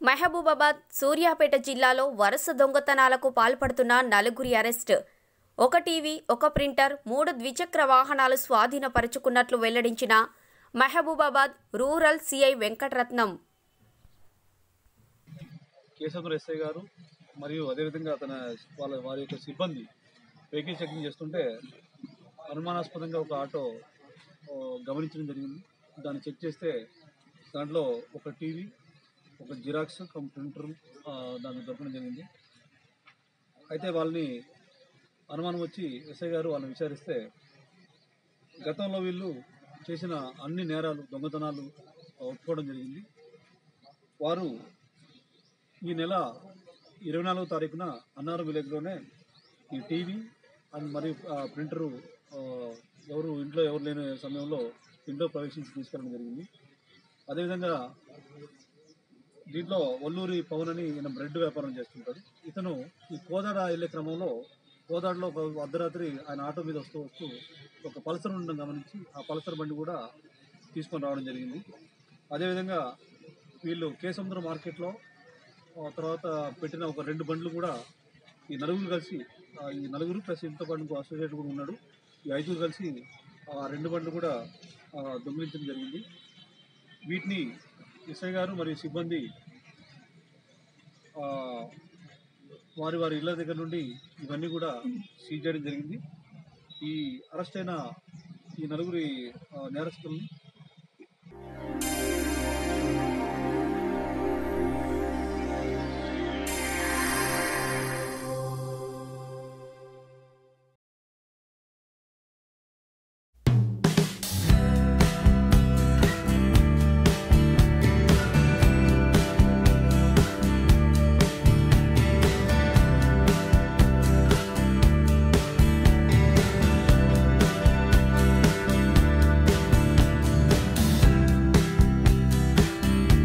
మహబూబాబాద్ సూర్యాపేట జిల్లాలో వరుస దొంగతనాలకు పాల్పడుతున్న నలుగురి అరెస్ట్ ఒక టీవీ ఒక ప్రింటర్ మూడు ద్విచక్ర వాహనాలు స్వాధీనపరుచుకున్నట్లు వెల్లడించిన Mahabubabad rural CI Venkataratnam Keshavar SI గారు మరియు అదేవిధంగా తన వాళ్ళ వారి యొక్క సిబ్బంది వెహికల్ చెకింగ్ చేస్తుంటే అనుమానాస్పదంగా ఒక ఆటో ఆ, గమనించడం జరిగింది దాన్ని చెక్ చేస్తే దాంట్లో ఒక టీవీ ఒక జిరాక్స్ కం ప్రింటర్ ఆ, దాన్ని దొరకడం జరిగింది అయితే వాళ్ళని అనుమానం వచ్చి ఎస్ఐ గారు వాళ్ళని విచారిస్తే గతంలో వీళ్ళు చేసిన అన్ని నేరాలు దొంగతనాలు ఆ, ఒప్పుకోవడం జరిగింది వారు ఈ నెల ఇరవై నాలుగో తారీఖున అన్నారం విలేజ్లోనే ఈ టీవీ అండ్ మరియు ఆ, ప్రింటరు ఆ, ఎవరు ఇంట్లో ఎవరు లేని సమయంలో ఇంట్లో ప్రవేశించి తీసుకెళ్ళడం జరిగింది అదేవిధంగా దీంట్లో ఒల్లూరి పవన్ అని ఈయన బ్రెడ్ వ్యాపారం చేస్తుంటాడు ఇతను ఈ కోదాడ వెళ్ళే క్రమంలో కోదాడలో ఒక అర్ధరాత్రి ఆయన ఆటో మీద వస్తూ వస్తూ ఒక పల్సర్ ఉండడం గమనించి ఆ పల్సర్ బండి కూడా తీసుకొని రావడం జరిగింది అదేవిధంగా వీళ్ళు కేసముద్ర మార్కెట్లో ఆ తర్వాత పెట్టిన ఒక రెండు బండ్లు కూడా ఈ నలుగురు కలిసి ఆ, ఈ నలుగురు ప్లస్ ఇంతో పాటు ఇంకో అసోసియేట్ కూడా ఉన్నాడు ఈ ఐదుగురు కలిసి ఆ రెండు బండ్లు కూడా ఆ, దొంగిలించడం జరిగింది వీటిని ఎస్ఐ గారు మరియు సిబ్బంది ఆ, వారి వారి ఇళ్ళ దగ్గర నుండి ఇవన్నీ కూడా సీజ్ చేయడం జరిగింది ఈ అరెస్ట్ అయిన ఈ నలుగురి ఆ, నేరస్తుల్ని